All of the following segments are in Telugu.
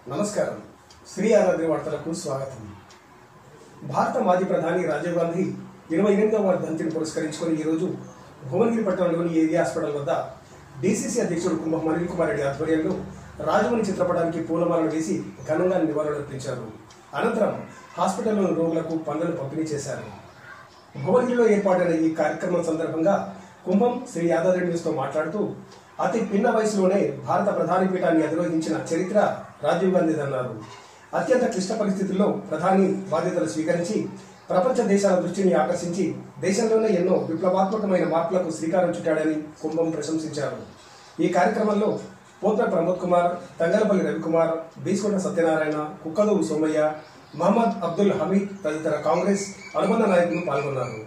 నమస్కారం శ్రీ ఆరాధ్య వార్తలకు స్వాగతం భారత మాజీ ప్రధాని రాజీవ్ గాంధీ ఇరవై ఎనిమిదవ వర్ధంతిని పురస్కరించుకొని ఈరోజు భువనగిరి పట్టణంలోని ఏరియా హాస్పిటల్ వద్ద డీసీసీ అధ్యక్షుడు కుంభం అనిల్ కుమార్ రెడ్డి ఆధ్వర్యంలో రాజమణి చిత్రపటానికి పూలమాలలు వేసి ఘనంగా నివాళులర్పించారు అనంతరం హాస్పిటల్లోని రోగులకు పండ్లను పంపిణీ చేశారు భువనగిరిలో ఏర్పాటైన ఈ కార్యక్రమం సందర్భంగా కుంభం శ్రీ యాదాద్రి న్యూస్తో మాట్లాడుతూ అతి పిన్న వయసులోనే భారత ప్రధాని పీఠాన్ని అధిరోహించిన చరిత్ర రాజీవ్ గాంధీదన్నారు అత్యంత క్లిష్ట పరిస్థితుల్లో ప్రధాని బాధ్యతలు స్వీకరించి ప్రపంచ దేశాల దృష్టిని ఆకర్షించి దేశంలోనే ఎన్నో విప్లవాత్మకమైన మార్పులకు శ్రీకారం చుట్టాడని కుంభం ప్రశంసించారు ఈ కార్యక్రమంలో పోత్ర ప్రమోద్ కుమార్ తంగలపల్లి రవికుమార్ బీస్కొండ సత్యనారాయణ కుక్కదోవు సోమయ్య మహమ్మద్ అబ్దుల్ హమీద్ తదితర కాంగ్రెస్ అనుబంధ నాయకులు పాల్గొన్నారు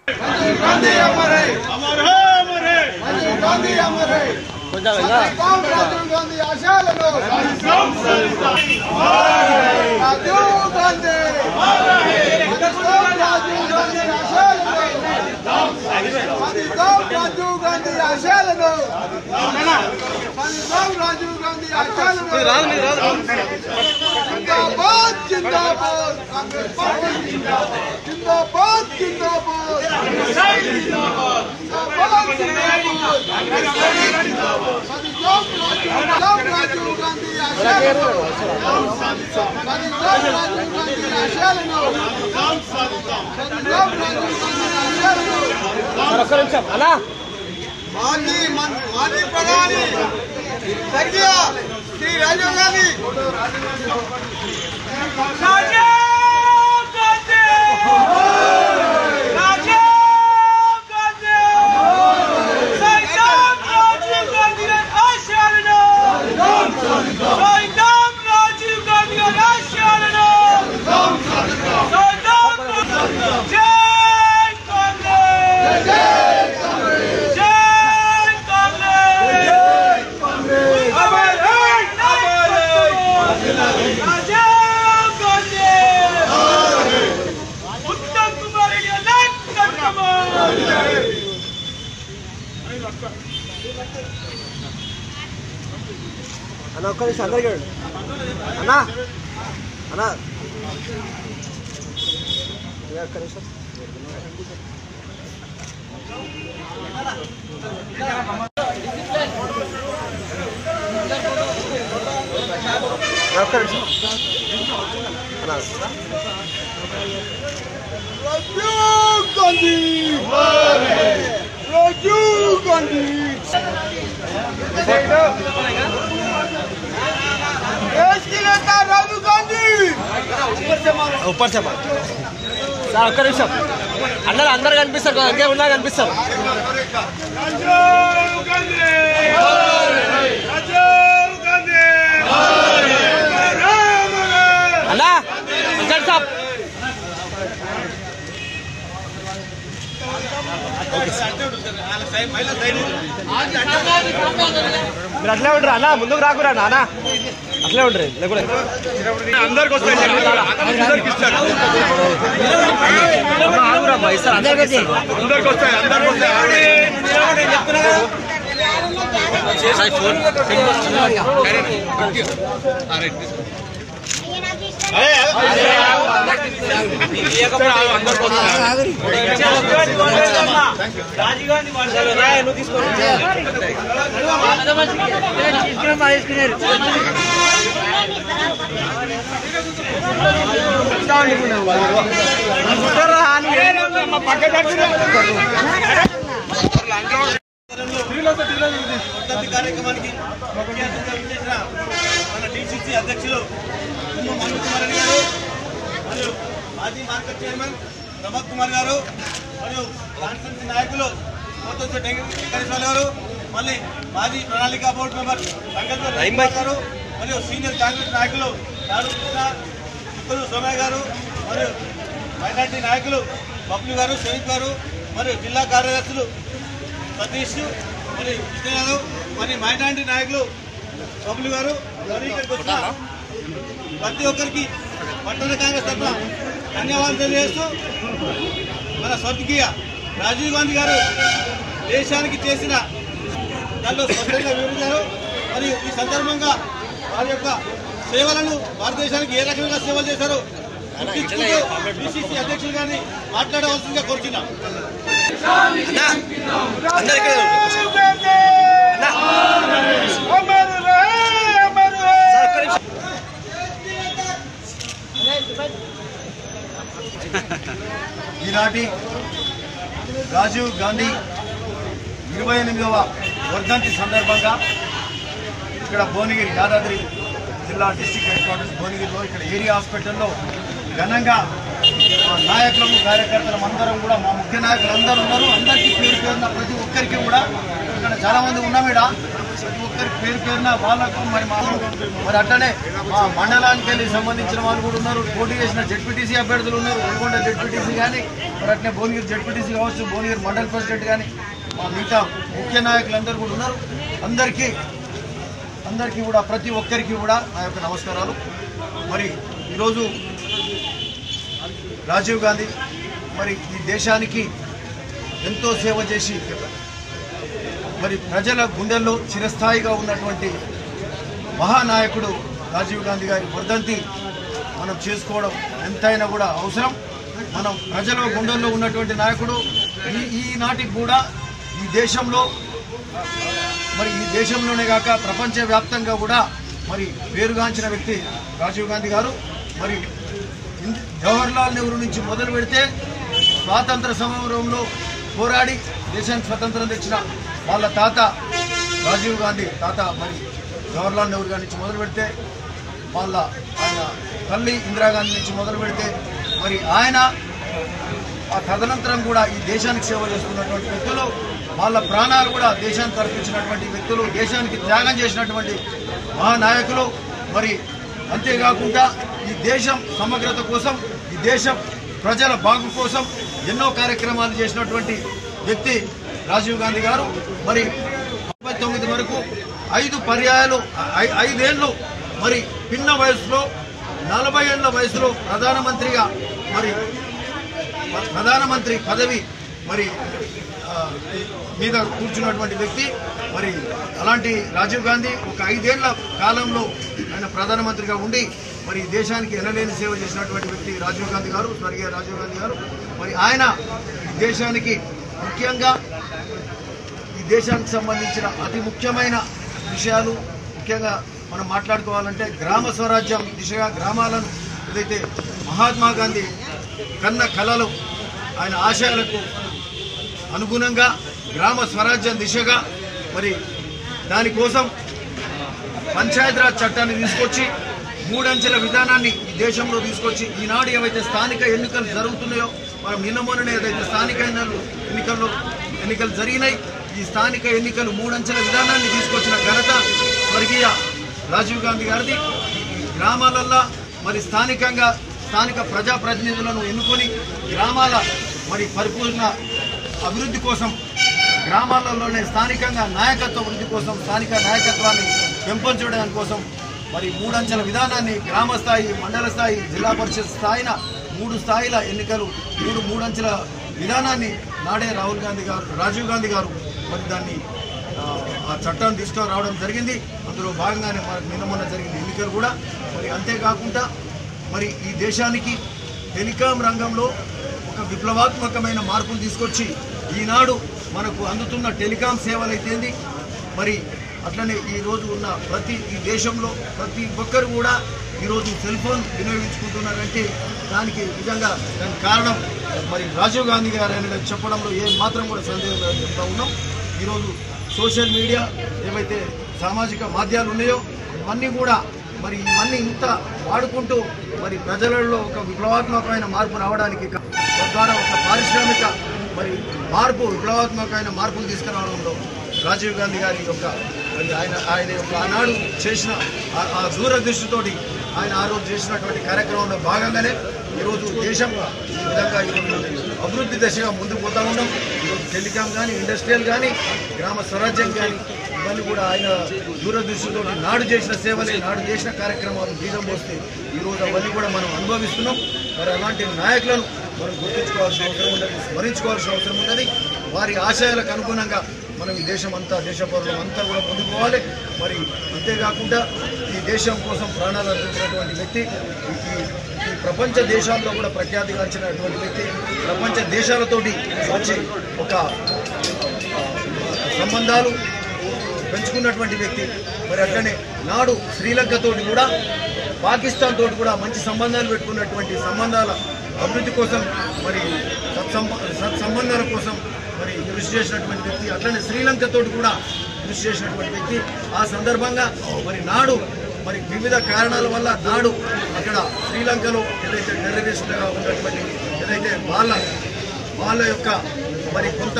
అమర్ హే అమర్ హే రాజీవ్ గాంధీ అమర్ హై సాధిస్తాం రాజీవ్ గాంధీ ఆశయాలను సాధిస్తాం సాధిస్తాం రాజీవ్ గాంధీ సాధిస్తాం రాజీవ్ గాంధీ ఆశయాలను సాధిస్తాం రాజీవ్ గాంధీ ఆశయాలను సాధిస్తాం రాజీవ్ గాంధీ ఆశయాలను జిందాబాద్ జిందాబాద్ కాంగ్రెస్ పార్టీ జిందాబాద్ జిందాబాద్ జిందాబాద్ జిందాబాద్ సాధిస్తాం రాజీవ్ రాజీవ్ గాంధీ ఆశయాలను సాధిస్తాం రాజీవ్ గాంధీ ఆశయాలను సాధిస్తాం రాజీవ్ గాంధీ ఆశయాలను మాజీ మన్- మాజీ ప్రధాని స్వర్గీయ శ్రీ రాజీవ్ గాంధీ రాజీవ్ గాంధీ రాజీవ్ గాంధీ సైతం రాజీవ్ గాంధీ గారి ఆశయాలను సైతం రాజీవ్ గాంధీ గారి ఆశయాలను సైతం జై కాంగ్రెస్ జై కాంగ్రెస్ అమర్ హై అమర్ హై రాజీవ్ గాంధీ ఉత్తమ్ కుమార్ రెడ్డి నాయకత్వం అన్న ఒక్క నిమిషం అందరికీ ఇవ్వండి. అన్నా అన్నా ఇక ఒక్క నిమిషం ఒక్క నిమిషం అన్నా రాజీవ్ గాంధీ రాజీవ్ గాంధీ దేశ్ కి నేత రాజీవ్ గాంధీ ఉప్పర్ చెప్ప సార్ ఒక్క నిమిషం అందరు అందరు కనిపిస్తారు కదా, ఇంకే ఉన్నా కనిపిస్తారు రాజీవ్ గాంధీ రాజీవ్ గాంధీ అన్నా వెంకట్ సాబ్ మీరు అట్లే ఉండరు అన్నా ముందుకు రాకురా నాన్న అట్లే ఉండరు లేకుండా అందరికి వస్తాయి అందరికి ఇస్తారు ఆగురా ఇస్తారు అందరికీ ఇస్తారు. అందరికి వస్తాయి అందరికి వస్తాయి రాజీవ్ గాంధీ వర్ధంతి కార్యక్రమానికి ముఖ్య అతిథిగా విచ్చేసిన మన డిసిసి అధ్యక్షులు తుమ్మ మను కుమార్ రెడ్డి గారు మరియు మాజీ మార్కెట్ చైర్మన్ ప్రమోద్ కుమార్ గారు మరియు కాన్స్టిట్యూన్సీ నాయకులు కోతొచ్చు వెంకటేశ్వర గారు మళ్ళీ మాజీ ప్రణాళిక బోర్డు మెంబర్ సంగతి రహీంబాగ్ గారు మరియు సీనియర్ కాంగ్రెస్ నాయకులు నాడు కృష్ణ ముక్కలు సోమయ్య గారు మరియు మైనార్టీ నాయకులు బబ్లు గారు షరీఫ్ గారు మరియు జిల్లా కార్యదర్శులు సతీష్ మరి కృష్ణ యాదవ్ మరి మైనార్టీ నాయకులు బబ్లు గారు మరి ఇక్కడికి వచ్చిన ప్రతి ఒక్కరికి పట్టణ కాంగ్రెస్ తరఫున ధన్యవాదాలు తెలియజేస్తూ మన స్వర్గీయ రాజీవ్ గాంధీ గారు దేశానికి చేసిన దానిలో స్పష్టంగా వివరించారు మరియు ఈ సందర్భంగా వారి యొక్క సేవలను భారతదేశానికి ఏ రకంగా సేవలు చేశారో గుర్తించుకుంటూ పిసిసి అధ్యక్షులు గారిని మాట్లాడవలసిందిగా కోరుచున్నాం అందరు ఇక్కడ సార్ ఒక్క నిమిషం ఈనాటి రాజీవ్ గాంధీ ఇరవై ఎనిమిదవ వర్ధంతి సందర్భంగా ఇక్కడ భువనగిరి యాదాద్రి జిల్లా డిస్టిక్ హెడ్ క్వార్టర్స్ భువనగిరిలో ఇక్కడ ఏరియా హాస్పిటల్లో ఘనంగా మా నాయకులము కార్యకర్తలం అందరం కూడా మా ముఖ్య నాయకులు అందరూ ఉన్నారు అందరికీ పేరు పేరున ప్రతి ఒక్కరికి కూడా ఇక్కడ చాలా మంది ఉన్నాం ఈడ ప్రతి ఒక్కరికి పేరు పేరున వాళ్ళకు మరి మా మరి అట్లనే మా మండలానికి వెళ్ళి సంబంధించిన వాళ్ళు కూడా ఉన్నారు పోటీ చేసిన జడ్పీటీసీ అభ్యర్థులు ఉన్నారు నల్గొండ జడ్పీటీసీ కానీ మరి అట్లనే భువనగిరి జడ్పీటీసీ కావచ్చు భువనగిరి మండల్ ప్రెసిడెంట్ కానీ మా మిగతా ముఖ్య నాయకులందరూ కూడా ఉన్నారు అందరికీ అందరికీ కూడా ప్రతి ఒక్కరికి కూడా నా యొక్క నమస్కారాలు మరి ఈరోజు రాజీవ్ గాంధీ మరి ఈ దేశానికి ఎంతో సేవ చేసి మరి ప్రజల గుండెల్లో చిరస్థాయిగా ఉన్నటువంటి మహానాయకుడు రాజీవ్ గాంధీ గారి వర్ధంతి మనం చేసుకోవడం ఎంతైనా కూడా అవసరం మనం ప్రజల గుండెల్లో ఉన్నటువంటి నాయకుడు ఈ ఈనాటికి కూడా ఈ దేశంలో మరి ఈ దేశంలోనే కాక ప్రపంచవ్యాప్తంగా కూడా మరి పేరుగాంచిన వ్యక్తి రాజీవ్ గాంధీ గారు మరి ఇన్- జవహర్లాల్ నెహ్రూ నుంచి మొదలు పెడితే స్వాతంత్ర సమరంలో పోరాడి దేశానికి స్వతంత్రం తెచ్చిన వాళ్ళ తాత రాజీవ్ గాంధీ తాత మరి జవహర్లాల్ నెహ్రూ గారి నుంచి మొదలు పెడితే వాళ్ళ ఆయన తల్లి ఇందిరాగాంధీ నుంచి మొదలు పెడితే మరి ఆయన ఆ తదనంతరం కూడా ఈ దేశానికి సేవ చేస్తున్నటువంటి వ్యక్తులు వాళ్ళ ప్రాణాలు కూడా దేశానికి అర్పించినటువంటి వ్యక్తులు దేశానికి త్యాగం చేసినటువంటి మహానాయకులు మరి అంతేకాకుండా ఈ దేశం సమగ్రత కోసం ఈ దేశం ప్రజల బాగు కోసం ఎన్నో కార్యక్రమాలు చేసినటువంటి వ్యక్తి రాజీవ్ గాంధీ గారు మరి ముప్పై తొమ్మిది వరకు ఐదు పర్యాయాలు ఐ- ఐదేళ్లు మరి పిన్న వయసులో నలభై ఏళ్ల వయసులో ప్రధానమంత్రిగా మరి ప్రధానమంత్రి పదవి మరి ఆ, మీద కూర్చున్నటువంటి వ్యక్తి మరి అలాంటి రాజీవ్ గాంధీ ఒక ఐదేళ్ల కాలంలో ఆయన ప్రధానమంత్రిగా ఉండి మరి ఈ దేశానికి ఎనలేని సేవ చేసినటువంటి వ్యక్తి రాజీవ్ గాంధీ గారు స్వర్గీయ రాజీవ్ గాంధీ గారు మరి ఆయన ఈ దేశానికి ముఖ్యంగా ఈ దేశానికి సంబంధించిన అతి ముఖ్యమైన విషయాలు ముఖ్యంగా మనం మాట్లాడుకోవాలంటే గ్రామ స్వరాజ్యం దిశగా గ్రామాలను ఏదైతే మహాత్మా గాంధీ కన్న కళలు ఆయన ఆశయాలకు అనుగుణంగా గ్రామ స్వరాజ్యం దిశగా మరి దానికోసం పంచాయతీరాజ్ చట్టాన్ని తీసుకొచ్చి మూడంచెల విధానాన్ని ఈ దేశంలో తీసుకొచ్చి ఈనాడు ఏవైతే స్థానిక ఎన్నికలు జరుగుతున్నాయో మనం నిన్న మొన్ననే ఏదైతే స్థానిక ఎన్నికలు ఎన్నికల్లో ఎన్నికలు జరిగినాయి ఈ స్థానిక ఎన్నికలు మూడంచెల విధానాన్ని తీసుకొచ్చిన ఘనత స్వర్గీయ రాజీవ్ గాంధీ గారిది ఈ గ్రామాలల్లో మరి స్థానికంగా స్థానిక ప్రజాప్రతినిధులను ఎన్నుకొని గ్రామాల మరి పరిపూర్ణ అభివృద్ధి కోసం గ్రామాలలోనే స్థానికంగా నాయకత్వ వృద్ధి కోసం స్థానిక నాయకత్వాన్ని పెంపొంచడం కోసం మరి మూడంచెల విధానాన్ని గ్రామ స్థాయి మండల స్థాయి జిల్లా పరిషత్ స్థాయిన మూడు స్థాయిల ఎన్నికలు మూడు మూడంచెల విధానాన్ని నాడే రాహుల్ గాంధీ గారు రాజీవ్ గాంధీ గారు మరి దాన్ని ఆ, ఆ చట్టాన్ని తీసుకురావడం జరిగింది అందులో భాగంగానే మనకు నిన్న మొన్న జరిగిన ఎన్నికలు కూడా మరి అంతేకాకుండా మరి ఈ దేశానికి టెలికాం రంగంలో ఒక విప్లవాత్మకమైన మార్పులు తీసుకొచ్చి ఈనాడు మనకు అందుతున్న టెలికాం సేవలు అయితేంది మరి అట్లనే ఈ రోజు ఉన్న ప్రతి ఈ దేశంలో ప్రతి ఒక్కరు కూడా ఈరోజు సెల్ ఫోన్ వినియోగించుకుంటున్నారంటే దానికి నిజంగా దానికి కారణం మరి రాజీవ్ గాంధీ గారు అని చెప్పడంలో ఏ మాత్రం కూడా సందేహం లేదని చెప్తా ఉన్నాం ఈరోజు సోషల్ మీడియా ఏవైతే సామాజిక మాధ్యాలు ఉన్నాయో ఇవన్నీ కూడా మరి ఇవన్నీ ఇంత వాడుకుంటూ మరి ప్రజలలో ఒక విప్లవాత్మకమైన మార్పు రావడానికి కా- తద్వారా ఒక పారిశ్రామిక మరి మార్పు విప్లవాత్మకమైన మార్పులు తీసుకురావడంలో రాజీవ్ గాంధీ గారి యొక్క మరి ఆయన ఆయన యొక్క ఆనాడు చేసిన ఆ- ఆ దూరదృష్టితోటి ఆయన ఆ రోజు చేసినటువంటి కార్యక్రమంలో భాగంగానే ఈరోజు దేశం ఈ విధంగా ఈరోజు అభివృద్ధి దశగా ముందుకు పోతా ఉన్నాం ఈరోజు టెలికాం కానీ ఇండస్ట్రియల్ కానీ గ్రామ స్వరాజ్యం కానీ ఇవన్నీ కూడా ఆయన దూరదృష్టితో నాడు చేసిన సేవలే నాడు చేసిన కార్యక్రమాలు బీజం పోస్తే ఈరోజు అవన్నీ కూడా మనం అనుభవిస్తున్నాం మరి అలాంటి నాయకులను మనం గుర్తుంచుకోవాల్సిన అవసరం ఉన్నది స్మరించుకోవాల్సిన అవసరం ఉన్నది వారి ఆశయాలకు అనుగుణంగా మనం ఈ దేశం అంతా దేశ పౌరులం అంతా కూడా ముందుకు పోవాలి మరి అంతేకాకుండా ఈ దేశం కోసం ప్రాణాలు అర్పించినటువంటి వ్యక్తి ఈ- ఈ ప్రపంచ దేశాల్లో కూడా ప్రఖ్యాతిగాంచినటువంటి వ్యక్తి ప్రపంచ దేశాలతోటి వచ్చి ఒక ఆ, సంబంధాలు పెంచుకున్నటువంటి వ్యక్తి మరి అట్లనే నాడు శ్రీలంక తోటి కూడా పాకిస్తాన్ తోటి కూడా మంచి సంబంధాలు పెట్టుకున్నటువంటి సంబంధాల అభివృద్ధి కోసం మరి సత్సంబ సత్సంబంధాల కోసం మరి కృషి చేసినటువంటి వ్యక్తి అట్లనే శ్రీలంక తోటి కూడా కృషి చేసినటువంటి వ్యక్తి ఆ సందర్భంగా మరి నాడు మరి వివిధ కారణాల వల్ల నాడు అక్కడ శ్రీలంకలో ఏదైతే టెర్రరిస్టుగా ఉన్నటువంటి ఏదైతే వాళ్ళ వాళ్ళ యొక్క మరి కొంత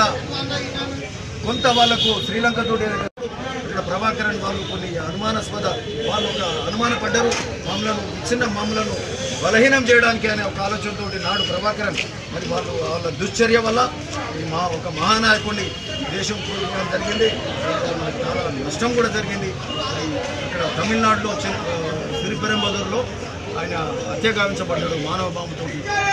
కొంత వాళ్ళకు శ్రీలంక తోటి ఇక్కడ ప్రభాకరన్ వాళ్ళు కొన్ని అనుమానాస్పద వాళ్ళు ఒక అనుమానపడ్డారు మామూలను చిన్న మామూలను బలహీనం చేయడానికి అనే ఒక ఆలోచనతో నాడు ప్రభాకరన్ మరి వాళ్ళు వాళ్ళ దుశ్చర్య వల్ల ఈ మా ఒక మహానాయకుడిని దేశం కోల్పోవడం జరిగింది మనకు చాలా నష్టం కూడా జరిగింది మరి ఇక్కడ తమిళనాడులో చి- ఆ, తిరుపెరంబదూరులో ఆయన హత్య గావించబడ్డాడు మానవ బాంబుతో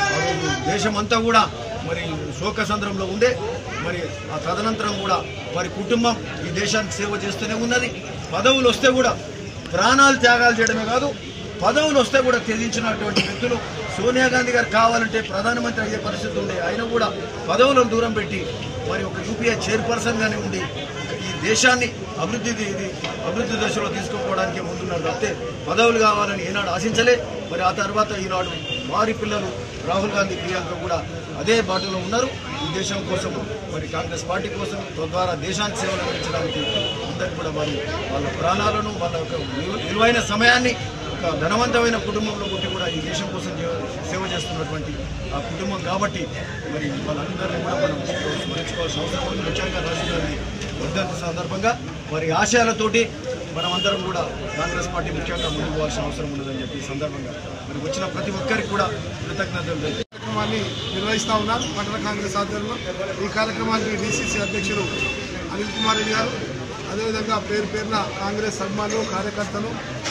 దేశం అంతా కూడా మరి శోకసంద్రంలో ఉండే మరి ఆ తదనంతరం కూడా వారి కుటుంబం ఈ దేశానికి సేవ చేస్తూనే ఉన్నది పదవులు వస్తే కూడా ప్రాణాలు త్యాగాలు చేయడమే కాదు పదవులు వస్తే కూడా త్యజించినటువంటి వ్యక్తులు సోనియా గాంధీ గారు కావాలంటే ప్రధానమంత్రి అయ్యే పరిస్థితి ఉండే ఆయన కూడా పదవులను దూరం పెట్టి మరి ఒక యూపీఏ చైర్పర్సన్గానే ఉండి ఈ దేశాన్ని అభివృద్ధి ఇది అభివృద్ధి దశలో తీసుకుపోవడానికి ముందున్నారు తప్పితే పదవులు కావాలని ఏనాడు ఆశించలే మరి ఆ తర్వాత ఈనాడు వారి పిల్లలు రాహుల్ గాంధీ ప్రియాంక కూడా అదే బాటలో ఉన్నారు ఈ దేశం కోసం మరి కాంగ్రెస్ పార్టీ కోసం తద్వారా దేశానికి సేవలు అందించడానికి అందరికీ కూడా వారు వాళ్ళ ప్రాణాలను వాళ్ళ యొక్క విలు- విలువైన సమయాన్ని ఒక ధనవంతమైన కుటుంబంలో పుట్టి కూడా ఈ దేశం కోసం జే- సేవ చేస్తున్నటువంటి ఆ కుటుంబం కాబట్టి మరి వాళ్ళందరినీ కూడా మనం స్మరించుకోవాల్సిన అవసరం ఉంది ముఖ్యంగా రాజీవ్ గాంధీ వర్ధంతి సందర్భంగా వారి ఆశయాలతోటి మనమందరం కూడా కాంగ్రెస్ పార్టీ ముఖ్యంగా ముందుకు పోవాల్సిన అవసరం ఉన్నదని చెప్పి ఈ సందర్భంగా మరి వచ్చిన ప్రతి ఒక్కరికి కూడా కృతజ్ఞతలు తెలియజేస్తున్నాను. కార్యక్రమాన్ని నిర్వహిస్తా ఉన్నారు మండల కాంగ్రెస్ ఆధ్వర్యంలో ఈ కార్యక్రమానికి డిసిసి అధ్యక్షులు అనిల్ కుమార్ రెడ్డి గారు అదేవిధంగా పేరు పేరున కాంగ్రెస్ అభిమానులు కార్యకర్తలు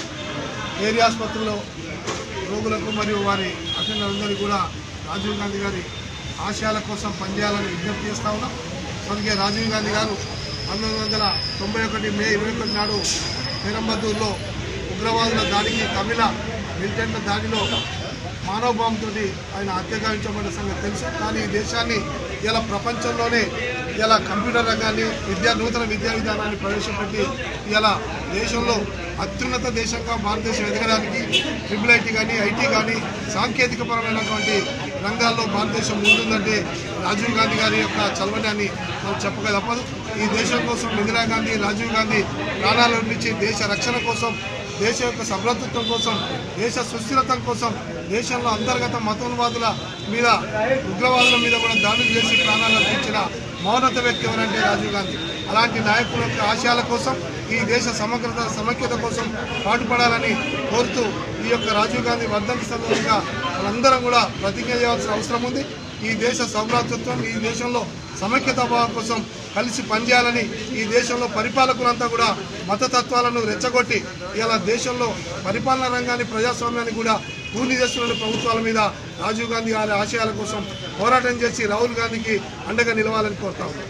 ఏరియా ఆసుపత్రుల్లో రోగులకు మరియు వారి అటెండర్లందరికీ కూడా రాజీవ్ గాంధీ గారి ఆశయాల కోసం పనిచేయాలని విజ్ఞప్తి చేస్తా ఉన్నాం అందుకే రాజీవ్ గాంధీ గారు పంతొమ్మిది వందల తొంభై ఒకటి మే ఇరవై ఒకటి నాడు పెరంబద్దూరులో ఉగ్రవాదుల దాడికి తమిళ మిలిటెంట్ల దాడిలో మానవ బాంబుతోటి ఆయన హత్య గావించబడిన సంగతి తెలుసు కానీ ఈ దేశాన్ని ఇలా ప్రపంచంలోనే ఇలా కంప్యూటర్ రంగాన్ని విద్యా నూతన విద్యా విధానాన్ని ప్రవేశపెట్టి ఇలా దేశంలో అత్యున్నత దేశంగా భారతదేశం ఎదగడానికి ట్రిపుల్ ఐటీ కానీ ఐటీ కానీ సాంకేతిక పరమైనటువంటి రంగాల్లో భారతదేశం ముందుందంటే రాజీవ్ గాంధీ గారి యొక్క చలవని అని మనం చెప్పక తప్పదు ఈ దేశం కోసం ఇందిరా గాంధీ రాజీవ్ గాంధీ ప్రాణాల నుంచి దేశ రక్షణ కోసం దేశ యొక్క సభ్రతత్వం కోసం దేశ సుస్థిరత కోసం దేశంలో అంతర్గత మతోన్వాదుల మీద ఉగ్రవాదుల మీద కూడా దాడులు చేసి ప్రాణాలు అర్పించిన మౌనత వ్యక్తి ఎవరంటే రాజీవ్ గాంధీ అలాంటి నాయకుల యొక్క ఆశయాల కోసం ఈ దేశ సమగ్రత సమైక్యత కోసం పాటుపడాలని కోరుతూ ఈ యొక్క రాజీవ్ గాంధీ వర్ధంతి సందర్భంగా మనందరం కూడా ప్రతిజ్ఞ చేయాల్సిన అవసరం ఉంది ఈ దేశ సౌభ్రాతృత్వం ఈ దేశంలో సమైక్యత భావం కోసం కలిసి పనిచేయాలని ఈ దేశంలో పరిపాలకులంతా కూడా మతతత్వాలను రెచ్చగొట్టి ఇలా దేశంలో పరిపాలనా రంగాన్ని ప్రజాస్వామ్యాన్ని కూడా కూలీ చేస్తున్న ప్రభుత్వాల మీద రాజీవ్ గాంధీ గారి ఆశయాల కోసం పోరాటం చేసి రాహుల్ గాంధీకి అండగా నిలవాలని కోరుతా ఉన్నాం.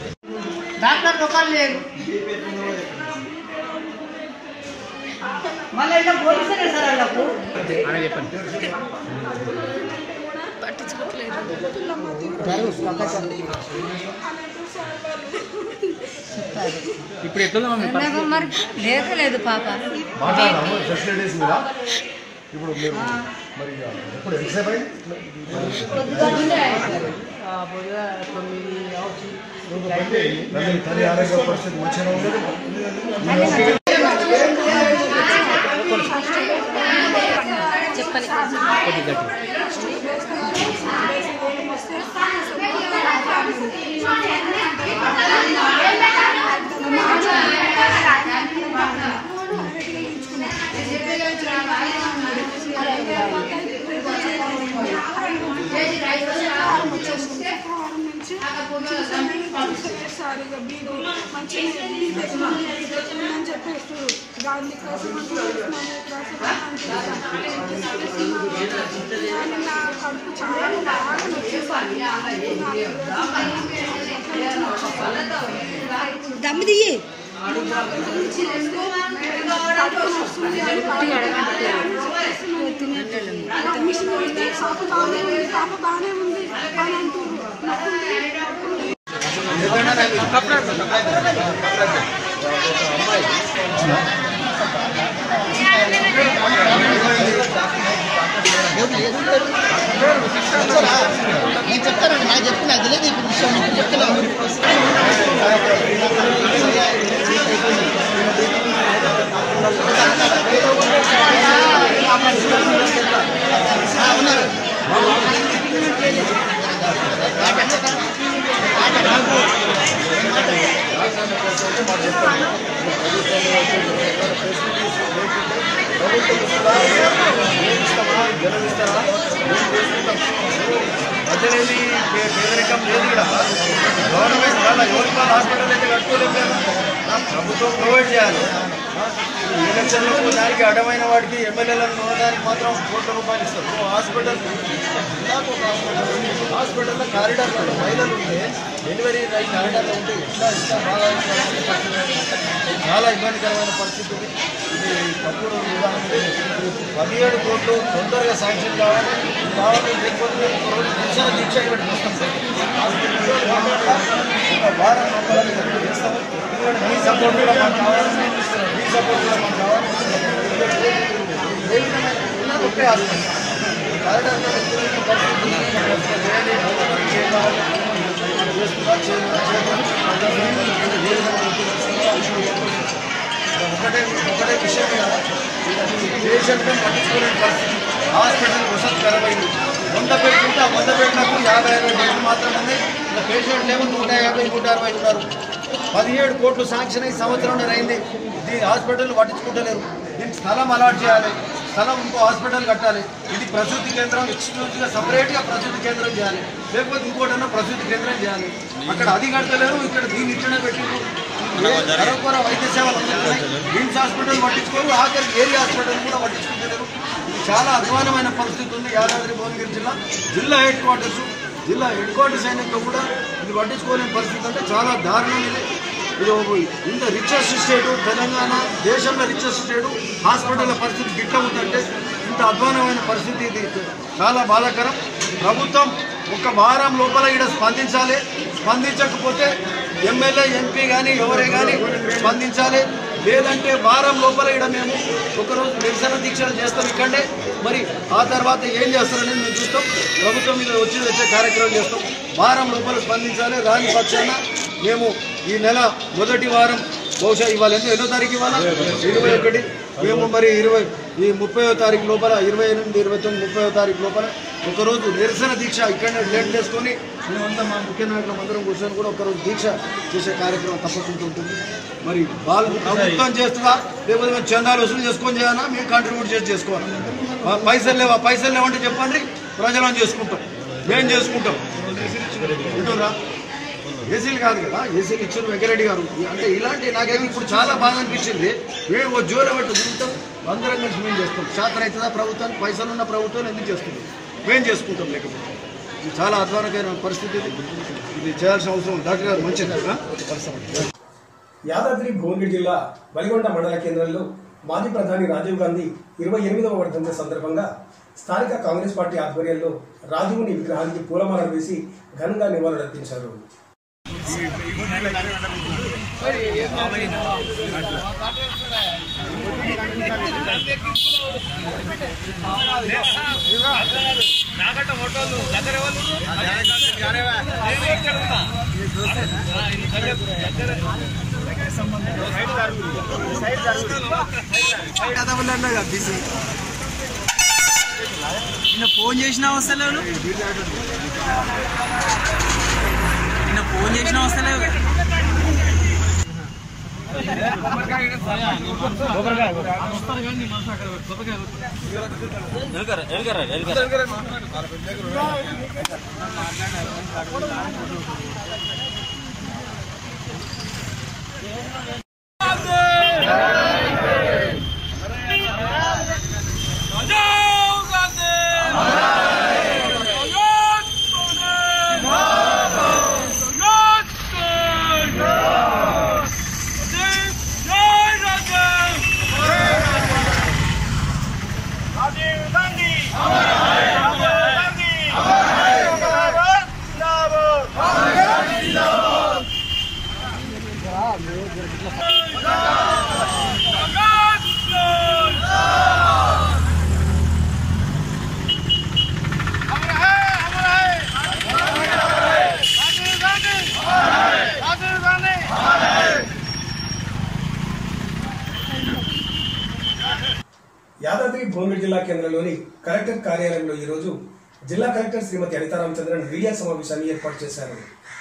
డాక్టర్ ఒకళ్ళు లేరు మళ్ళీ ఇట్లా పోలీసులే సార్ వాళ్ళకు ఇప్పుడు ఎట్లా నాకు మరి లేకలేదు పాప మాట్లాడదాము ఫెసిలిటీస్ మీద ఇప్పుడు మీరు మరి ఎప్పుడు ఎంతసేపు అయింది తల్లి తల్లి ఆరోగ్య పరిస్థితి మంచిగా ఉండదు సారీగా బీడీ మంచిగా అని చెప్పేస్తూ గాంధీ కోసం అని నా కడుపు చాలా బాగా నొచ్చేసాను దమ్మి దియ్యి మిషన్ పెడితే పాప బాగానే ఉంది పాప బాగానే ఉంది అని అంటున్నారు నొప్పి ఉంది. నేను చెప్తానండి నాకు చెప్తున్నా అది లేదు ఇప్పుడు విషయం నేను చెప్తున్నాను ప్రజలేది పే- పేదరికం లేదు ఇక్కడ గవర్నమెంట్ వాళ్ళ యువత హాస్పిటల్ అయితే కట్టుకోలేము కదా ఆ, ప్రభుత్వం ప్రొవైడ్ చేయాలి ఆ, ఈ ఎలక్షన్లకు దానికి అడ్డమైన వాడికి ఎమ్మెల్యేలను ఉండడానికి మాత్రం కోట్ల రూపాయలు ఇస్తారు ఓ హాస్పిటల్ జిల్లాకు ఒక హాస్పిటల్ ఉంది. హాస్పిటల్లో కారిడార్లో మహిళలు ఉంటే డెలివరీ రైట్ కారిడార్లో ఉంటే ఎట్లా ఎట్లా బాగా చాలా ఇబ్బందికరమైన పరిస్థితి ఉంది. ఇది తప్పుడు విధానం ఇది పదిహేడు కోట్లు తొందరగా శాంక్షన్ కావాలి ఇది కావాలి లేకపోతే మేము ఒక రోజు నిరసన దీక్ష ఇక్కడ చేస్తాం ఒక వారం లోపల మేము చేస్తాము ఎందుకంటే మీ సపోర్ట్ కూడా మాకు కావాలి మీ సపోర్ట్ కూడా మాకు కావాలి ఏ విధమైన ఉన్నది ఒకే హాస్పిటల్ కారిడార్లో ఎదురైన పరిస్థితి చేయాలి ప్రభుత్వానికి ఏం కావాలి చేస్తున్నా ఒకటే ఒకటే విషయం కదా పేషెంట్ని పట్టించుకునే పరిస్థితి హాస్పిటల్ వసతి ఖరాబైంది వంద బెడ్లు ఉంటే ఆ వంద బెడ్లకు యాభై అరవై బెడ్లు మాత్రమే ఉన్నాయి ఇలా పేషెంట్లు ఏమో నూట యాభై నూట అరవై ఉన్నారు పదిహేడు కోట్లు శాంక్షన్ అయ్యి సంవత్సరం అయింది దీని హాస్పిటల్ పట్టించుకుంటలేరు దీనికి స్థలం అలాట్ చేయాలి స్థలం ఇంకో హాస్పిటల్ కట్టాలి ఇది ప్రసూతి కేంద్రం ఎక్స్క్లూజివ్గా సపరేట్గా ప్రసూతి కేంద్రం చేయాలి లేకపోతే ఇంకోటన్నా ప్రసూతి కేంద్రం చేయాలి అక్కడ అది కడతలేరు ఇక్కడ దీన్ని ఇట్లనే పెట్టిండ్రు కరకొర వైద్య సేవలు అందుతున్నాయి విమ్స్ హాస్పిటల్ పట్టించుకోరు ఆఖరి ఏరియా హాస్పిటల్ కూడా పట్టించుకుంటలేరు ఇది చాలా అధ్వానమైన పరిస్థితి ఉంది యాదాద్రి భువనగిరి జిల్లా జిల్లా హెడ్ క్వార్టర్స్ జిల్లా హెడ్ క్వార్టర్స్ అయినాక కూడా ఇది పట్టించుకోలేని పరిస్థితి అంటే చాలా దారుణం ఇది ఇది ఒక ఇంత రిచెస్ట్ స్టేటు తెలంగాణ దేశంలో రిచెస్ట్ స్టేటు హాస్పిటల్ పరిస్థితి గిట్ట ఉందంటే ఇంత అధ్వానమైన పరిస్థితి ఇది చాలా బాధాకరం ప్రభుత్వం ఒక వారం లోపల ఇక్కడ స్పందించాలి స్పందించకపోతే ఎమ్మెల్యే ఎంపీ కానీ ఎవరే కానీ స్పందించాలి లేదంటే వారం లోపల ఇక్కడ మేము ఒకరోజు నిరసన దీక్షలు చేస్తాం ఇక్కడే మరి ఆ తర్వాత ఏం చేస్తారనేది మేము చూస్తాం ప్రభుత్వం మీద వచ్చి వచ్చే కార్యక్రమం చేస్తాం వారం లోపల స్పందించాలి రాని పక్షాన మేము ఈ నెల మొదటి వారం బహుశా ఇవాళ ఎన్నో ఎన్నో తారీఖు ఇవాళ ఇరవై ఒకటి మేము మరి ఇరవై ఈ ముప్పైవ తారీఖు లోపల ఇరవై ఎనిమిది ఇరవై తొమ్మిది ముప్పైవ తారీఖు లోపల ఒకరోజు నిరసన దీక్ష ఇక్కడనే లేట్ చేసుకొని మేమంతా మా ముఖ్య నాయకులం అందరం కూర్చొని కూడా ఒకరోజు దీక్ష చేసే కార్యక్రమం తప్పకుండా ఉంటుంది మరి వాళ్ళు ప్రభుత్వం చేస్తుందా లేకపోతే మేము చందాలు వసూలు చేసుకొని చేయాలా మేము కంట్రిబ్యూట్ చేసి చేసుకోవాలి ఆ పైసలు లేవా పైసలు లేవంటే చెప్పండి ప్రజలను చేసుకుంటాం మేము చేసుకుంటాం వింటురా ఏసీలు కాదు కదా ఏసీలు ఇచ్చారు వెంకరెడ్డి గారు అంటే ఇలాంటి నాకైతే ఇప్పుడు చాలా బాగా అనిపించింది మేము ఓ జోర పెట్టు తింటాం అందరం కలిసి మేము చేస్తాం శాతం అవుతుందా ప్రభుత్వానికి పైసలు ఉన్న ప్రభుత్వం ఎందుకు చేస్తుంది మేము చేసుకుంటాం లేకపోతే ఇది చాలా అధ్వానకరమైన పరిస్థితి ఇది ఇది చేయాల్సిన అవసరం ఉంది. డాక్టర్ గారు మంచిది ఆ? పరిశ్రమ యాదాద్రి భువనగిరి జిల్లా వలిగొండ మండల కేంద్రంలో మాజీ ప్రధాని రాజీవ్ గాంధీ ఇరవై ఎనిమిదవ వర్ధంతి సందర్భంగా స్థానిక కాంగ్రెస్ పార్టీ ఆధ్వర్యంలో రాజీవుని విగ్రహానికి పూలమాల వేసి ఘనంగా నివాళులర్పించారు నాగట్ట హోటల్ దగ్గర ఎవరు నేను ఇక్కడ ఉన్నా నిన్న ఫోన్ చేసిన వస్తలేవు నిన్న ఫోన్ చేసిన వస్తలేవు రాజీవ్ గాంధీ రాజీవ్ గాంధీ రాహుల్ గాంధీ జిందాబాద్ జిందాబాద్ अमर है अमर है राजीव गांधी राजीव गांधी యాదాద్రి భువనగిరి జిల్లా కేంద్రంలోని కలెక్టర్ కార్యాలయంలో ఈరోజు జిల్లా కలెక్టర్ శ్రీమతి అనితా రామచంద్రన్ మీడియా సమావేశాన్ని ఏర్పాటు చేశారు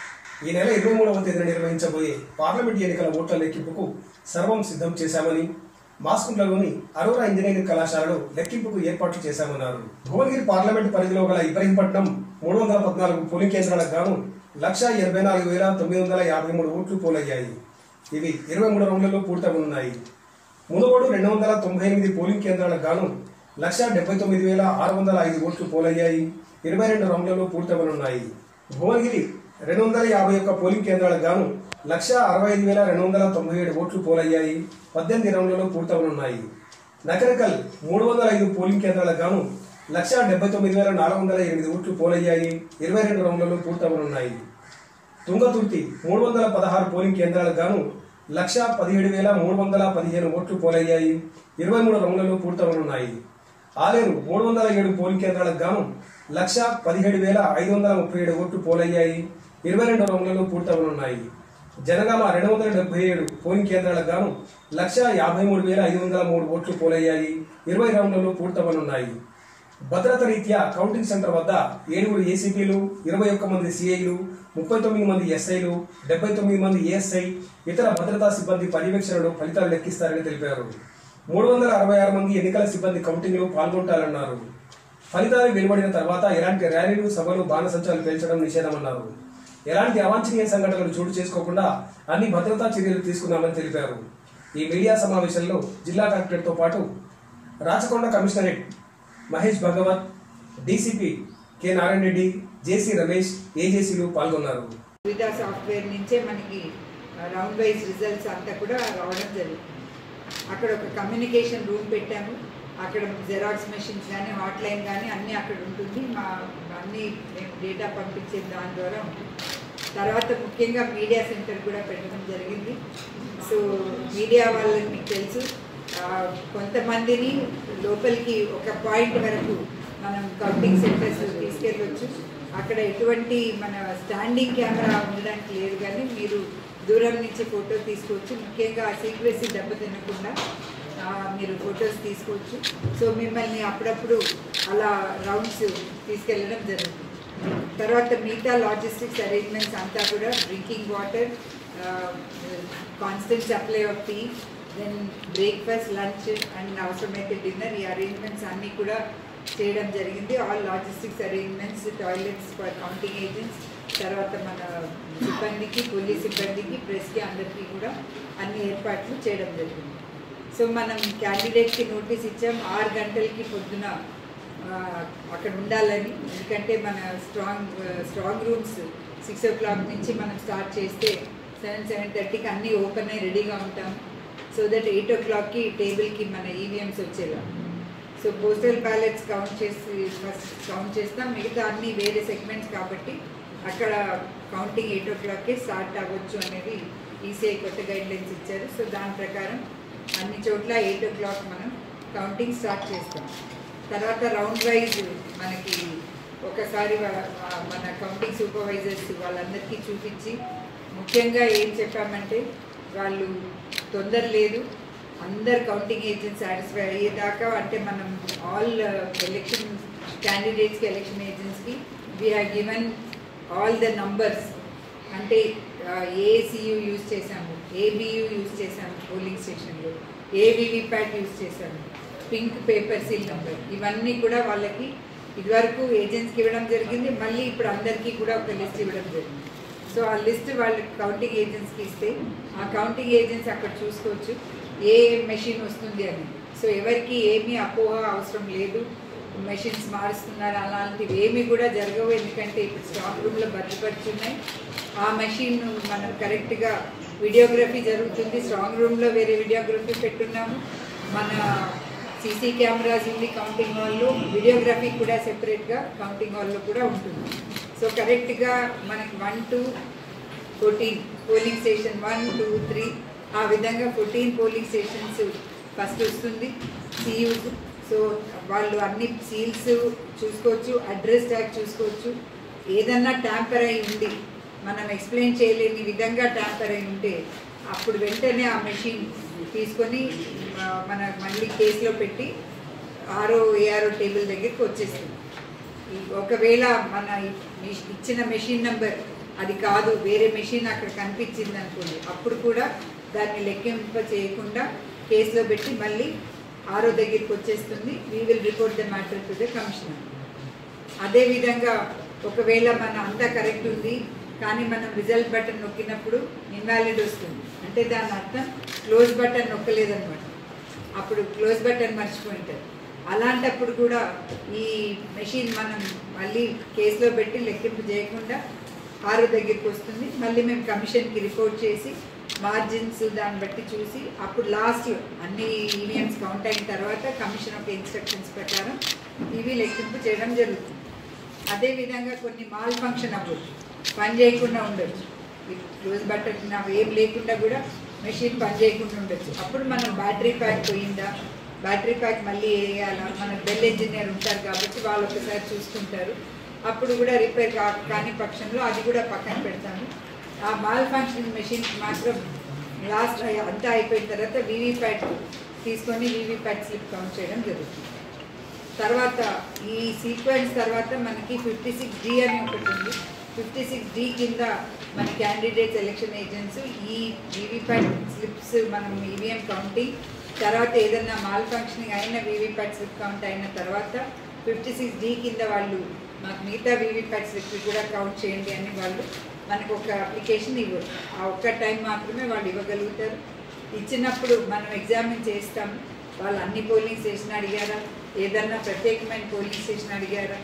ఈ నెల ఇరవై మూడవ తేదీన నిర్వహించబోయే పార్లమెంట్ ఎన్నికల ఓట్ల లెక్కింపుకు సర్వం సిద్ధం చేశామని మాస్కుంట్లలోని అరోరా ఇంజనీరింగ్ కళాశాలలో లెక్కింపుకు ఏర్పాట్లు చేశామన్నారు భువనగిరి పార్లమెంట్ పరిధిలో గల ఇబ్రహీంపట్నం మూడు వందల పద్నాలుగు పోలింగ్ కేంద్రాలకు గాను లక్ష ఎనభై నాలుగు వేల తొమ్మిది వందల యాభై మూడు ఓట్లు పోలయ్యాయి ఇవి ఇరవై మూడు రౌండ్లలో పూర్తవనున్నాయి మునుగోడు రెండు వందల తొంభై ఎనిమిది పోలింగ్ కేంద్రాలకు గాను లక్ష డెబ్బై తొమ్మిది వేల ఆరు వందల ఐదు ఓట్లు పోలయ్యాయి ఇరవై రెండు రౌండ్లలో పూర్తవనున్నాయి భువనగిరి రెండు వందల యాభై ఒక్క పోలింగ్ కేంద్రాలకు గాను లక్ష అరవై ఐదు వేల రెండు వందల తొంభై ఏడు ఓట్లు పోలయ్యాయి పద్దెనిమిది రౌండ్లలో పూర్తవనున్నాయి నకరికల్ మూడు వందల ఐదు పోలింగ్ కేంద్రాలకు గాను లక్ష డెబ్బై తొమ్మిది వేల నాలుగు వందల ఎనిమిది ఓట్లు పోలయ్యాయి ఇరవై రెండు రౌండ్లలో పూర్తవనున్నాయి తుంగతుర్తి మూడు వందల పదహారు పోలింగ్ కేంద్రాలకు గాను లక్ష పదిహేడు వేల మూడు వందల పదిహేను ఓట్లు పోలయ్యాయి ఇరవై మూడు రౌండ్లలో పూర్తవనున్నాయి ఆలేరు మూడు వందల ఏడు పోలింగ్ కేంద్రాలకు గాను లక్ష పదిహేడు వేల ఐదు వందల ముప్పై ఏడు ఓట్లు పోలయ్యాయి ఇరవై రెండు రౌండ్లలో పూర్తవనున్నాయి జనగామ రెండు వందల డెబ్బై ఏడు పోలింగ్ కేంద్రాలకు గాను లక్ష యాభై మూడు వేల ఐదు వందల మూడు ఓట్లు పోలయ్యాయి ఇరవై రౌండ్లలో పూర్తవనున్నాయి భద్రత రీత్యా కౌంటింగ్ సెంటర్ వద్ద ఏడుగురు ఏసీపీలు ఇరవై ఒక్క మంది సిఐలు ముప్పై తొమ్మిది మంది ఎస్ఐలు డెబ్బై తొమ్మిది మంది ఏఎస్ఐ ఇతర భద్రతా సిబ్బంది పర్యవేక్షణలో ఫలితాలు లెక్కిస్తారని తెలిపారు మూడు వందల అరవై ఆరు మంది ఎన్నికల సిబ్బంది కౌంటింగ్ లో పాల్గొంటారన్నారు ఫలితాలు వెలువడిన తర్వాత ఎలాంటి ర్యాలీలు సభలు బాణసంచాలు పేల్చడం నిషేధమన్నారు ఎలాంటి అవాంఛనీయ సంఘటనలు చోటు చేసుకోకుండా అన్ని భద్రతా చర్యలు తీసుకున్నామని తెలిపారు ఈ మీడియా సమావేశంలో జిల్లా కలెక్టర్తో పాటు Rachakonda commissionerate Mahesh Bhagwat DCP K Narayana Reddy JC Ramesh ఏజేసీలు పాల్గొన్నారు సువిధా సాఫ్ట్వేర్ నుంచే మనకి రౌండ్ వైజ్ రిజల్ట్స్ అంతా కూడా రావడం జరుగుతుంది అక్కడ ఒక కమ్యూనికేషన్ రూమ్ పెట్టాము అక్కడ జెరాక్స్ మెషిన్స్ కానీ హాట్లైన్ కానీ అన్నీ అక్కడ ఉంటుంది మా అన్నీ మేము డేటా పంపించే దాని ద్వారా ఉంటుంది తర్వాత ముఖ్యంగా మీడియా సెంటర్ కూడా పెట్టడం జరిగింది సో మీడియా వాళ్ళకి మీకు తెలుసు ఆ, కొంతమందిని లోపలికి ఒక పాయింట్ వరకు మనం కౌంటింగ్ సెంటర్స్ తీసుకెళ్ళవచ్చు అక్కడ ఎటువంటి మన స్టాండింగ్ కెమెరా ఉండడానికి లేదు కానీ మీరు దూరం నుంచి ఫోటో తీసుకోవచ్చు ముఖ్యంగా సీక్రెసీ దెబ్బతినకుండా ఆ, మీరు ఫొటోస్ తీసుకోవచ్చు సో మిమ్మల్ని అప్పుడప్పుడు అలా రౌండ్స్ తీసుకెళ్ళడం జరుగుతుంది తర్వాత మిగతా లాజిస్టిక్స్ అరేంజ్మెంట్స్ అంతా కూడా drinking water constant supply of tea then breakfast lunch and అవసరమైతే డిన్నర్ ఈ అరేంజ్మెంట్స్ అన్నీ కూడా చేయడం జరిగింది all logistics arrangements toilets for counting agents తర్వాత మన సిబ్బందికి పోలీస్ సిబ్బందికి ప్రెస్కి అందరికీ కూడా అన్ని ఏర్పాట్లు చేయడం జరిగింది సో మనం క్యాండిడేట్కి నోటీస్ ఇచ్చాం ఆరు గంటలకి పొద్దున ఆ, అక్కడ ఉండాలని ఎందుకంటే మన strong strong rooms six o'clock నుంచి మనం స్టార్ట్ చేస్తే సెవెన్ సెవెన్ థర్టీకి అన్నీ ఓపెన్ అయ్యి రెడీగా ఉంటాం సో దట్ ఎయిట్ ఓ క్లాక్కి టేబుల్కి మన ఈవీఎంస్ వచ్చేలా సో పోస్టల్ బ్యాలెట్స్ కౌంట్ చేసి ఫస్ట్ కౌంట్ చేస్తాం మిగతా అన్ని వేరే సెగ్మెంట్స్ కాబట్టి అక్కడ కౌంటింగ్ ఎయిట్ ఓ క్లాక్కే స్టార్ట్ అవ్వచ్చు అనేది ఈసీఐ కొత్త గైడ్ లైన్స్ ఇచ్చారు సో దాని ప్రకారం అన్ని చోట్ల ఎయిట్ ఓ క్లాక్ మనం కౌంటింగ్ స్టార్ట్ చేస్తాం తర్వాత రౌండ్ వైజ్ మనకి ఒకసారి వా- ఆ మన కౌంటింగ్ సూపర్వైజర్స్ వాళ్ళందరికీ చూపించి ముఖ్యంగా ఏం చెప్పామంటే వాళ్ళు తొందర లేదు అందరు కౌంటింగ్ ఏజెంట్స్ సాటిస్ఫై అయ్యేదాకా అంటే మనం ఆల్ ఎలక్షన్ క్యాండిడేట్స్కి ఎలక్షన్ ఏజెంట్స్కి we have given all the numbers అంటే ఏసీయూ యూజ్ చేసాము ఏబియూ యూజ్ చేసాము పోలింగ్ స్టేషన్లో ఏవివిప్యాట్ యూజ్ చేసాము పింక్ పేపర్ సీల్ నెంబర్ ఇవన్నీ కూడా వాళ్ళకి ఇదివరకు ఏజెంట్స్కి ఇవ్వడం జరిగింది మళ్ళీ ఇప్పుడు అందరికీ కూడా ఒక లిస్ట్ ఇవ్వడం జరిగింది సో ఆ లిస్ట్ వాళ్ళు కౌంటింగ్ ఏజెంట్స్కి ఇస్తే ఆ కౌంటింగ్ ఏజెంట్స్ అక్కడ చూసుకోవచ్చు ఏ మెషిన్ వస్తుంది అని సో ఎవరికి ఏమీ అపోహ అవసరం లేదు మెషిన్స్ మారుస్తున్నారు అలాంటివి ఏమీ కూడా జరగవు ఎందుకంటే ఇప్పుడు స్టాక్ రూమ్లో భద్రపరుచున్నాయి ఆ మెషిన్ మనం కరెక్ట్గా వీడియోగ్రఫీ జరుగుతుంది స్ట్రాంగ్ రూమ్లో వేరే వీడియోగ్రఫీ పెట్టున్నాము మన సీసీ కెమెరాస్ ఉంది కౌంటింగ్ హాల్లో వీడియోగ్రఫీ కూడా సెపరేట్గా కౌంటింగ్ హాల్లో కూడా ఉంటుంది సో కరెక్ట్గా మనకి one to fourteen polling station one two three ఆ విధంగా ఫోర్టీన్ పోలింగ్ స్టేషన్స్ ఫస్ట్ వస్తుంది సీయూస్ సో వాళ్ళు అన్ని సీల్స్ చూసుకోవచ్చు అడ్రస్ ట్యాగ్ చూసుకోవచ్చు ఏదన్నా ట్యాంపర్ అయి ఉండి మనం ఎక్స్ప్లెయిన్ చేయలేని విధంగా ట్యాంపర్ అయి ఉంటే అప్పుడు వెంటనే ఆ మెషిన్ తీసుకొని ఆ, మన మళ్ళీ కేసులో పెట్టి ఆరో ఏఆర్ఓ టేబుల్ దగ్గరికి వచ్చేస్తుంది ఈ ఒకవేళ మన ఇ- ఇచ్చిన మెషిన్ నెంబర్ అది కాదు వేరే మెషిన్ అక్కడ కనిపించింది అనుకోండి అప్పుడు కూడా దాన్ని లెక్కింప చేయకుండా కేసులో పెట్టి మళ్ళీ ఆరో దగ్గరికి వచ్చేస్తుంది we will report the matter to the commissioner అదేవిధంగా ఒకవేళ మన అంతా కరెక్ట్ ఉంది కానీ మనం రిజల్ట్ బటన్ నొక్కినప్పుడు ఇన్వాలిడ్ వస్తుంది అంటే దాని అర్థం క్లోజ్ బటన్ నొక్కలేదన్నమాట అప్పుడు క్లోజ్ బటన్ మర్చిపోయింటారు అలాంటప్పుడు కూడా ఈ మెషిన్ మనం మళ్ళీ కేసులో పెట్టి లెక్కింపు చేయకుండా ఆరు దగ్గరికి వస్తుంది మళ్ళీ మేము కమిషన్కి రిపోర్ట్ చేసి మార్జిన్స్ దాన్ని బట్టి చూసి అప్పుడు లాస్ట్లో అన్ని ఈవీఎంస్ కౌంట్ అయిన తర్వాత కమిషన్ ఒక ఇన్స్ట్రక్షన్స్ ప్రకారం ఇవి లెక్కింపు చేయడం జరుగుతుంది అదేవిధంగా కొన్ని మాల్ ఫంక్షన్ అవ్వచ్చు పని చేయకుండా ఉండొచ్చు క్లోజ్ బటన్ అవి ఏం లేకుండా కూడా మెషిన్ పని చేయకుండా ఉండొచ్చు అప్పుడు మనం బ్యాటరీ ప్యాక్ పోయిందా బ్యాటరీ ప్యాక్ మళ్ళీ వేయాలా మన బెల్ ఇంజనీర్ ఉంటారు కాబట్టి వాళ్ళు ఒకసారి చూసుకుంటారు అప్పుడు కూడా రిపేర్ కా కాని పక్షంలో అది కూడా పక్కన పెడతాము ఆ మాల్ ఫంక్షన్ మెషిన్ మాత్రం లాస్ట్ అంతా అయిపోయిన తర్వాత వీవీప్యాట్ తీసుకొని వీవీప్యాట్ స్లిప్ కౌంట్ చేయడం జరుగుతుంది తర్వాత ఈ సీక్వెన్స్ తర్వాత మనకి ఫిఫ్టీ సిక్స్ డి అని ఒకటి ఉంది ఫిఫ్టీ సిక్స్ డి కింద మన క్యాండిడేట్స్ ఎలక్షన్ ఏజెంట్స్ ఈ వీవీప్యాట్ స్లిప్స్ మనం ఈవీఎం కౌంటింగ్ తర్వాత ఏదన్నా మాల్ ఫంక్షనింగ్ అయిన వీవీప్యాట్ స్లిప్ కౌంట్ అయిన తర్వాత ఫిఫ్టీ సిక్స్ డి కింద వాళ్ళు మాకు మిగతా వీవీప్యాట్ స్లిప్ కూడా కౌంట్ చేయండి అని వాళ్ళు మనకు ఒక అప్లికేషన్ ఇవ్వరు ఆ ఒక్క టైం మాత్రమే వాళ్ళు ఇవ్వగలుగుతారు ఇచ్చినప్పుడు మనం ఎగ్జామిన్ చేస్తాం వాళ్ళు అన్ని పోలింగ్ స్టేషన్ అడిగారా ఏదన్నా ప్రత్యేకమైన పోలింగ్ స్టేషన్ అడిగారా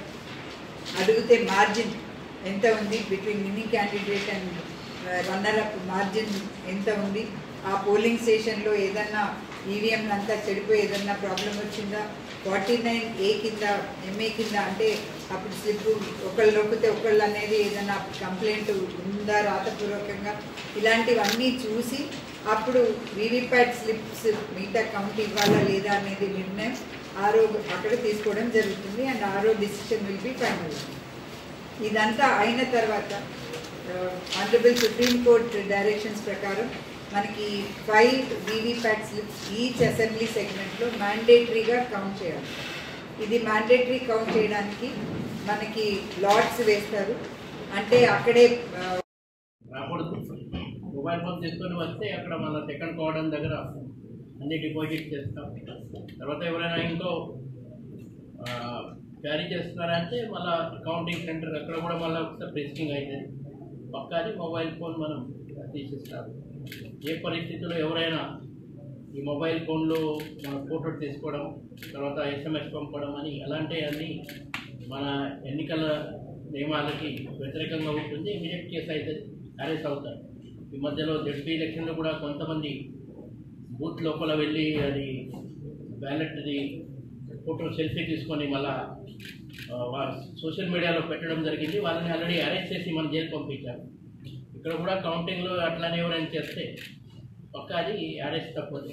అడిగితే మార్జిన్ ఎంత ఉంది between mini candidate and runner up margin ఎంత ఉంది ఆ పోలింగ్ స్టేషన్లో ఏదన్నా ఈవీఎం అంతా చెడిపోయి ఏదన్నా ప్రాబ్లం వచ్చిందా ఫార్టీ నైన్ ఏ కింద ఎంఏ కింద అంటే అప్పుడు స్లిప్ ఒకళ్ళు నొక్కితే ఒకళ్ళు అనేది ఏదైనా కంప్లైంట్ ఉందా రాతపూర్వకంగా ఇలాంటివన్నీ చూసి అప్పుడు వీవీప్యాట్ స్లిప్స్ మిగతా కౌంట్ ఇవ్వాలా లేదా అనేది నిర్ణయం ఆరో అక్కడ తీసుకోవడం జరుగుతుంది అండ్ ఆరో డిసిషన్ విల్ బి ఫైనల్ ఇదంతా అయిన తర్వాత ఆనరబుల్ సుప్రీం కోర్ట్ డైరెక్షన్స్ ప్రకారం మనకి five VVPAT slips each assembly సెగ్మెంట్లో మ్యాండేటరీగా కౌంట్ చేయాలి ఇది మ్యాండేటరీ కౌంట్ చేయడానికి మనకి లాట్స్ వేస్తారు అంటే అక్కడే ఆ, రాకూడదు మొబైల్ ఫోన్ తీసుకొని వస్తే అక్కడ మన సెకండ్ కోవడం దగ్గర అన్ని డిపాజిట్ చేస్తాం తర్వాత ఎవరైనా ఇంకో క్యారీ చేస్తున్నారంటే మళ్ళీ కౌంటింగ్ సెంటర్ అక్కడ కూడా మళ్ళీ ఒకసారి ప్రెస్టింగ్ అవుతుంది పక్కాది మొబైల్ ఫోన్ మనం తీసిస్తాం ఏ పరిస్థితుల్లో ఎవరైనా ఈ మొబైల్ ఫోన్లో మన ఫోటో తీసుకోవడం తర్వాత ఎస్ఎంఎస్ పంపడం అని అలాంటివన్నీ మన ఎన్నికల నియమాలకి వ్యతిరేకంగా ఉంటుంది ఇమీడియట్ కేసు అయితే అరెస్ట్ అవుతారు ఈ మధ్యలో జడ్పీ ఎలక్షన్లో కూడా కొంతమంది బూత్ లోపల వెళ్ళి అది బ్యాలెట్ది ఫోటో సెల్ఫీ తీసుకొని మళ్ళా ఆ, వా- సోషల్ మీడియాలో పెట్టడం జరిగింది వాళ్ళని ఆల్రెడీ అరెస్ట్ చేసి మన జైలు పంపించారు ఇక్కడ కూడా కౌంటింగ్లో అట్లానే ఎవరైనా చేస్తే పక్క అది అరెస్ట్ తప్పదు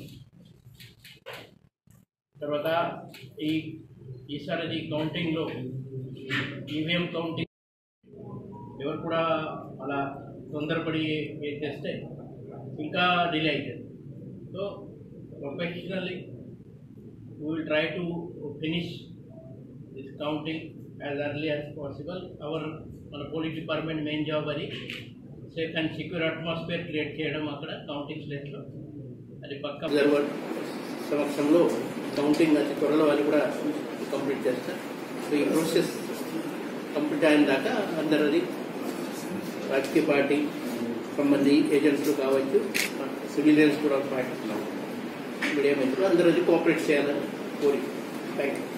తర్వాత ఈ ఈసారి కౌంటింగ్లో ఈవీఎం కౌంటింగ్ ఎవరు కూడా అలా తొందరపడి ఏ చేస్తే ఇంకా డిలే అవుతుంది so professionally we will try to finish this counting as early as possible. Our మన పోలీస్ డిపార్ట్మెంట్ మెయిన్ జాబ్ అది safe and secure atmosphere create చేయడం అక్కడ కౌంటింగ్ స్టేట్లో అది పక్క అబ్జర్వర్ సమక్షంలో కౌంటింగ్ అతి త్వరలో వాళ్ళు కూడా కంప్లీట్ చేస్తారు సో ఈ ప్రాసెస్ కంప్లీట్ అయిన దాకా అందరిది రాజకీయ పార్టీ సంబంధి ఏజెంట్స్ కావచ్చు సివిలియన్స్ కూడా పాటిస్తున్నాం మీడియా మిత్రులు అందరూ కోఆపరేట్ చేయాలని కోరి థ్యాంక్ యూ